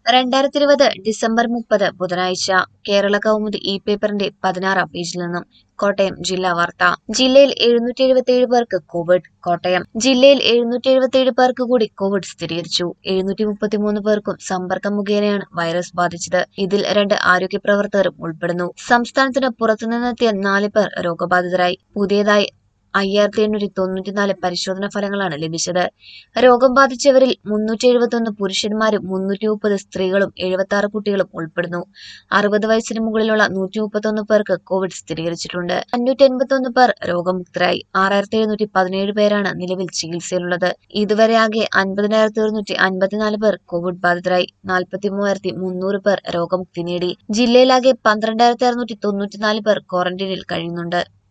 രണ്ടായിരത്തി ഇരുപത് ഡിസംബർ മുപ്പത് ബുധനാഴ്ച കേരള കൗമുദി ഇ പേപ്പറിന്റെ പതിനാറാം പേജിൽ നിന്നും കോട്ടയം ജില്ലാ വാർത്ത ജില്ലയിൽ എഴുന്നൂറ്റി എഴുപത്തിയേഴ് പേർക്ക് കോവിഡ് കോട്ടയം ജില്ലയിൽ എഴുന്നൂറ്റി എഴുപത്തിയേഴ് പേർക്ക് കൂടി കോവിഡ് സ്ഥിരീകരിച്ചു എഴുന്നൂറ്റി മുപ്പത്തിമൂന്ന് പേർക്കും സമ്പർക്കം മുഖേനയാണ് വൈറസ് ബാധിച്ചത് ഇതിൽ രണ്ട് ആരോഗ്യ പ്രവർത്തകരും ഉൾപ്പെടുന്നു സംസ്ഥാനത്തിന് പുറത്തുനിന്നെത്തിയ നാല് പേർ രോഗബാധിതരായി പുതിയതായി അയ്യായിരത്തി എണ്ണൂറ്റി തൊണ്ണൂറ്റിനാല് പരിശോധനാ ഫലങ്ങളാണ് ലഭിച്ചത് രോഗം ബാധിച്ചവരിൽ മുന്നൂറ്റി എഴുപത്തൊന്ന് പുരുഷന്മാരും മുന്നൂറ്റി മുപ്പത് സ്ത്രീകളും എഴുപത്തി ആറ് കുട്ടികളും ഉൾപ്പെടുന്നു അറുപത് വയസ്സിന് മുകളിലുള്ള നൂറ്റി മുപ്പത്തൊന്ന് പേർക്ക് കോവിഡ് സ്ഥിരീകരിച്ചിട്ടുണ്ട് അഞ്ഞൂറ്റി എൺപത്തൊന്ന് പേർ രോഗമുക്തരായി ആറായിരത്തി എഴുന്നൂറ്റി പതിനേഴ് പേരാണ് നിലവിൽ ചികിത്സയിലുള്ളത് ഇതുവരെ ആകെ അൻപതിനായിരത്തി ഒരുന്നൂറ്റി അൻപത്തിനാല് പേർ കോവിഡ് ബാധിതരായി നാൽപ്പത്തി മൂവായിരത്തി മുന്നൂറ് പേർ രോഗമുക്തി നേടി ജില്ലയിലാകെ പന്ത്രണ്ടായിരത്തി അറുന്നൂറ്റി തൊണ്ണൂറ്റിനാല് പേർ ക്വാറന്റൈനിൽ കഴിയുന്നുണ്ട്